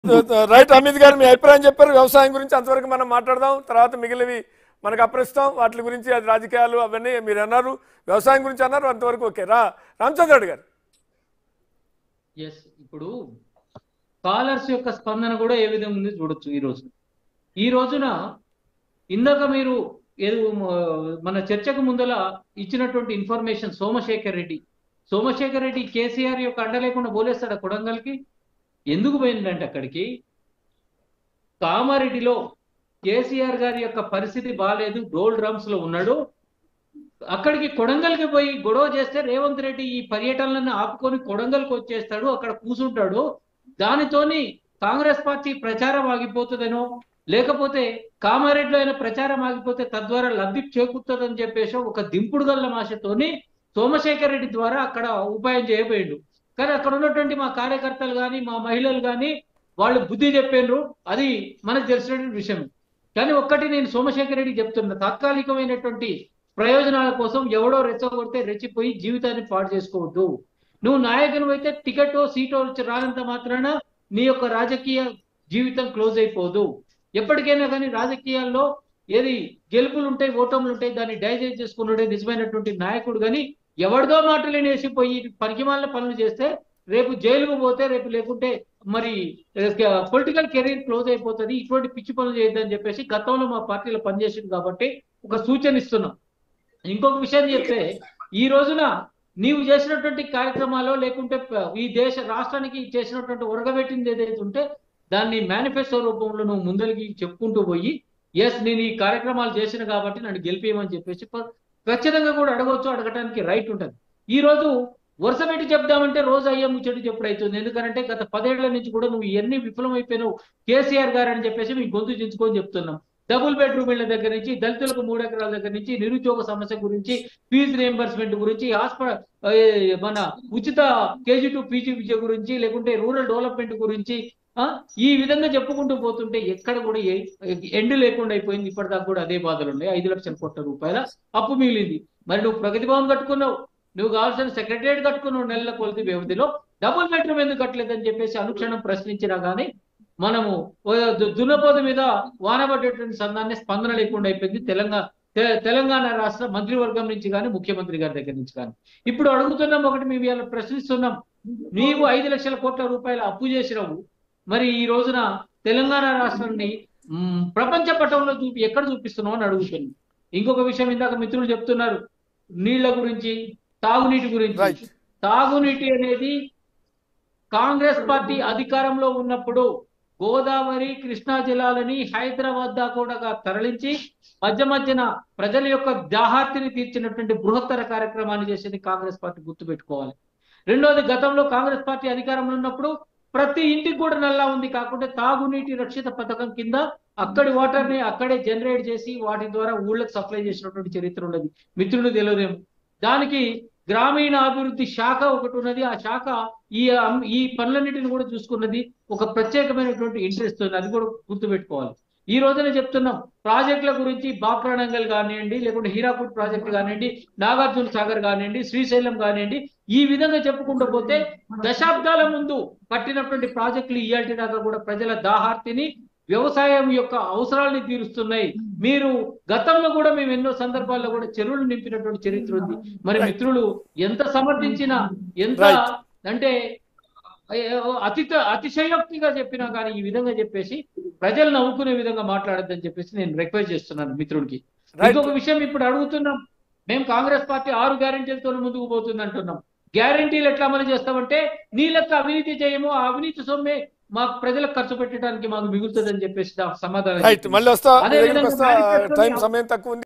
Right Amit గారు మీ అభిప్రాయం చెప్పారు వ్యవసాయం గురించి అంతవరకు మనం మాట్లాడదాం తర్వాత మిగిలినవి మనకు అప్రస్తుతం వాటి గురించి అది రాజకీయాలు అవన్నీ మీరు అన్నారు వ్యవసాయం గురించి అన్నారు అంతవరకు ఓకే రా రామచంద్రుడు గారు ఎస్ ఇప్పుడు కాలర్స్ యొక్క స్పందన కూడా ఏ విధంగా ఉంది చూడొచ్చు ఈ రోజు ఈ రోజున ఇందాక మీరు ఏదో మ- మన చర్చకు ముందల ఇచ్చినటువంటి ఇన్ఫర్మేషన్ సోమశేఖర్ రెడ్డి సోమశేఖర్ రెడ్డి కేసీఆర్ యొక్క అండ లేకుండా పోలేస్తాడా కొడంగల్కి ఎందుకు పోయిందంటే అక్కడికి కామారెడ్డిలో కేసీఆర్ గారి యొక్క పరిస్థితి బాగాలేదు డోల్ డ్రమ్స్ లో ఉన్నాడు అక్కడికి కొడంగల్కి పోయి గొడవ చేస్తే రేవంత్ రెడ్డి ఈ పర్యటనలను ఆపుకొని కొడంగల్కి వచ్చేస్తాడు అక్కడ కూర్చుంటాడు దానితోని కాంగ్రెస్ పార్టీ ప్రచారం ఆగిపోతుందనో లేకపోతే కామారెడ్డిలో అయినా ప్రచారం ఆగిపోతే తద్వారా లబ్ధి చేకూరుతుందని చెప్పేసి ఒక దింపుడు గల్ల మాషతోని సోమశేఖర్ రెడ్డి ద్వారా అక్కడ ఉపాయం చేయబోయిండు కానీ అక్కడ ఉన్నటువంటి మా కార్యకర్తలు కానీ మా మహిళలు కానీ వాళ్ళు బుద్ధి చెప్పారు అది మనకు తెలిసినటువంటి విషయం కానీ ఒక్కటి నేను సోమశేఖర్ రెడ్డి చెప్తున్నా తాత్కాలికమైనటువంటి ప్రయోజనాల కోసం ఎవడో రెచ్చగొడితే రెచ్చిపోయి జీవితాన్ని పాడు చేసుకోవద్దు నువ్వు నాయకుని అయితే టికెట్ సీటో వచ్చి రానంత మాత్రాన నీ యొక్క రాజకీయ జీవితం క్లోజ్ అయిపోదు ఎప్పటికైనా కానీ రాజకీయాల్లో ఏది గెలుపులు ఉంటాయి ఓటములు ఉంటాయి దాన్ని డైజెస్ట్ చేసుకున్నాడే నిజమైనటువంటి నాయకుడు కానీ ఎవరిదో మాటలు వేసిపోయి పనికిమాలిన పనులు చేస్తే రేపు జైలుకు పోతే రేపు లేకుంటే మరి పొలిటికల్ కెరీర్ క్లోజ్ అయిపోతుంది ఇటువంటి పిచ్చి పనులు చేయొద్దని చెప్పేసి గతంలో మా పార్టీలో పనిచేసింది కాబట్టి ఒక సూచన ఇస్తున్నాం ఇంకొక విషయం చెప్తే ఈ రోజున నీవు చేసినటువంటి కార్యక్రమాలు లేకుంటే ప- ఈ దేశ రాష్ట్రానికి చేసినటువంటి ఉరగబెట్టింది ఏదైతే ఉంటే దాన్ని మేనిఫెస్టో రూపంలో నువ్వు ముందరికి చెప్పుకుంటూ పోయి ఎస్ నేను ఈ కార్యక్రమాలు చేసిన కాబట్టి నన్ను గెలిపేయమని చెప్పేసి ప- ఖచ్చితంగా కూడా అడగవచ్చు అడగటానికి రైట్ ఉంటుంది ఈ రోజు వరుస పెట్టి చెప్దామంటే రోజు అయ్యే ముచ్చట చెప్పుడు అవుతుంది ఎందుకంటే గత పదేళ్ల నుంచి కూడా నువ్వు ఎన్ని విఫలమైపోయినావు కేసీఆర్ గారు అని చెప్పేసి మీ గొంతు చించుకొని చెప్తున్నాం డబుల్ బెడ్రూమ్ ఇళ్ల దగ్గర నుంచి దళితులకు మూడు ఎకరాల దగ్గర నుంచి నిరుద్యోగ సమస్య గురించి ఫీజు రియంబర్స్మెంట్ గురించి హాస్పిటల్ మన ఉచిత కేజీ టు పీజీ విద్య గురించి లేకుంటే రూరల్ డెవలప్మెంట్ గురించి ఆ ఈ విధంగా చెప్పుకుంటూ పోతుంటే ఎక్కడ కూడా ఏ- ఎండు లేకుండా అయిపోయింది ఇప్పటిదాకా కూడా అదే బాధలు ఉన్నాయి ఐదు లక్షల కోట్ల రూపాయల అప్పు మిగిలింది మరి నువ్వు ప్రగతి భవన్ కట్టుకున్నావు నువ్వు కావాల్సిన సెక్రటరియట్ కట్టుకున్నావు నెలల కొలది వ్యవధిలో డబుల్ బెడ్రూమ్ ఎందుకు కట్టలేదని చెప్పేసి అనుక్షణం ప్రశ్నించినా గానీ మనము ఓ దు- దున్నపోత మీద వానబడ్డేటువంటి సందాన్ని స్పందన లేకుండా అయిపోయింది తెలంగాణ తె- తెలంగాణ రాష్ట్ర మంత్రివర్గం నుంచి కానీ ముఖ్యమంత్రి గారి దగ్గర నుంచి కానీ ఇప్పుడు అడుగుతున్నాం ఒకటి మేము ఇవాళ ప్రశ్నిస్తున్నాం నీవు ఐదు లక్షల కోట్ల రూపాయల అప్పు చేసినావు మరి ఈ రోజున తెలంగాణ రాష్ట్రాన్ని మ్, ప్రపంచ పటంలో చూపి ఎక్కడ చూపిస్తున్నావు అని అడుగుతున్నాం ఇంకొక విషయం ఇందాక మిత్రులు చెప్తున్నారు నీళ్ల గురించి తాగునీటి గురించి రైట్ తాగునీటి అనేది కాంగ్రెస్ పార్టీ అధికారంలో ఉన్నప్పుడు గోదావరి కృష్ణా జిల్లాలని హైదరాబాద్ దాకా కూడా తరలించి మధ్య మధ్యన ప్రజల యొక్క దాహార్తిని తీర్చినటువంటి బృహత్తర కార్యక్రమాన్ని చేసేది కాంగ్రెస్ పార్టీ గుర్తుపెట్టుకోవాలి రెండోది గతంలో కాంగ్రెస్ పార్టీ అధికారంలో ఉన్నప్పుడు ప్రతి ఇంటికి కూడా నల్లా ఉంది కాకుండా తాగునీటి రక్షిత పథకం కింద అక్కడి వాటర్ ని అక్కడే జనరేట్ చేసి వాటి ద్వారా ఊళ్ళకి సప్లై చేసినటువంటి చరిత్ర ఉన్నది మిత్రులు తెలియదేమో దానికి గ్రామీణ అభివృద్ధి శాఖ ఒకటి ఉన్నది ఆ శాఖ ఈ అం- ఈ పనులన్నిటిని కూడా చూసుకున్నది ఒక ప్రత్యేకమైనటువంటి ఇంట్రెస్ట్ ఉంది అది కూడా గుర్తుపెట్టుకోవాలి ఈ రోజున చెప్తున్నాం ప్రాజెక్టుల గురించి బాక్రానంగల్ కానివ్వండి లేకుంటే హీరాకుడ్ ప్రాజెక్ట్ కానివ్వండి నాగార్జున సాగర్ కానివ్వండి శ్రీశైలం కానివ్వండి ఈ విధంగా చెప్పుకుంటూ పోతే దశాబ్దాల ముందు కట్టినటువంటి ప్రాజెక్టులు ఇయాల్టి దాకా కూడా ప్రజల దాహార్తిని వ్యవసాయం యొక్క అవసరాలని తీరుస్తున్నాయి మీరు గతంలో కూడా మేము ఎన్నో సందర్భాల్లో కూడా చెరువులు నింపినటువంటి చరిత్ర ఉంది మరి Right. మిత్రులు ఎంత సమర్థించినా ఎంత Right. అంటే అతి అతిశయోక్తిగా చెప్పినా కానీ ఈ విధంగా చెప్పేసి ప్రజలు నవ్వుకునే విధంగా మాట్లాడద్దని చెప్పేసి నేను రిక్వెస్ట్ చేస్తున్నాను మిత్రుడికి Right. ఇంకొక విషయం ఇప్పుడు అడుగుతున్నాం మేము కాంగ్రెస్ పార్టీ ఆరు గ్యారెంటీలతో ముందుకు పోతుంది అంటున్నాం గ్యారెంటీలు ఎట్లా అమలు చేస్తామంటే నీ లెక్క అవినీతి చేయము ఆ అవినీతి సొమ్మే మాకు ప్రజలకు ఖర్చు పెట్టడానికి మాకు మిగులుతుందని చెప్పేసి దానికి సమాధానం రైట్ చెప్పింది. మళ్ళీ వస్తా అదే మీ దగ్గరికి విధంగా వస్తా manifesto ని టైం సమయం తక్కువ ఉంది